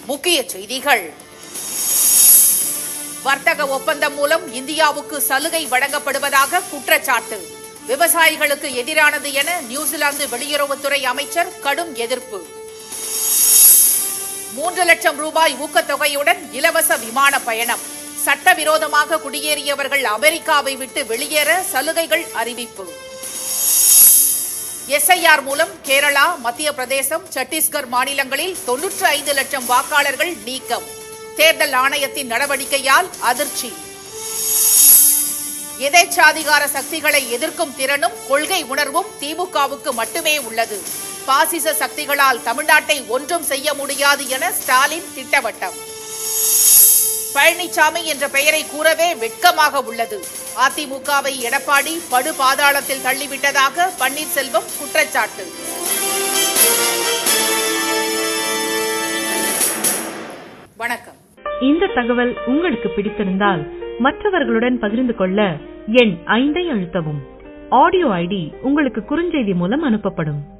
முக்கிய செய்திகள் வர்த்தக ஒப்பந்தம் மூலம் இந்தியாவுக்கு சலுகை வழங்கப்படுவதாக குற்றச்சாட்டு விவசாயிகளுக்கு எதிரானது என நியூசிலாந்து வெளியுறவுத்துறை அமைச்சர் கடும் எதிர்ப்பு மூன்று லட்சம் ரூபாய் ஊக்கத்தொகையுடன் இலவச விமான பயணம் சட்டவிரோதமாக குடியேறியவர்கள் அமெரிக்காவை விட்டு வெளியேற சலுகைகள் அறிவிப்பு எஸ்ஐஆர் மூலம் கேரளா மத்திய பிரதேசம் சத்தீஸ்கர் மாநிலங்களில் தொன்னூற்று ஐந்து லட்சம் வாக்காளர்கள் நீக்கம் தேர்தல் ஆணையத்தின் நடவடிக்கையால் அதிர்ச்சி எதேச்சாதிகார சக்திகளை எதிர்க்கும் திறனும் கொள்கை உணர்வும் திமுகவுக்கு மட்டுமே உள்ளது பாசிச சக்திகளால் தமிழ்நாட்டை ஒன்றும் செய்ய முடியாது என ஸ்டாலின் திட்டவட்டம் பழனிசாமி என்ற பெயரை கூறவே வெட்கமாக உள்ளது அதிமுகவை எடப்பாடி படு பாதாளத்தில் தள்ளிவிட்டதாக பன்னீர்செல்வம் குற்றச்சாட்டு வணக்கம் இந்த தகவல் உங்களுக்கு பிடித்திருந்தால் மற்றவர்களுடன் பகிர்ந்து கொள்ள எண் ஐந்தை அழுத்தவும் ஆடியோ ஐடி உங்களுக்கு குறுஞ்செய்தி மூலம் அனுப்பப்படும்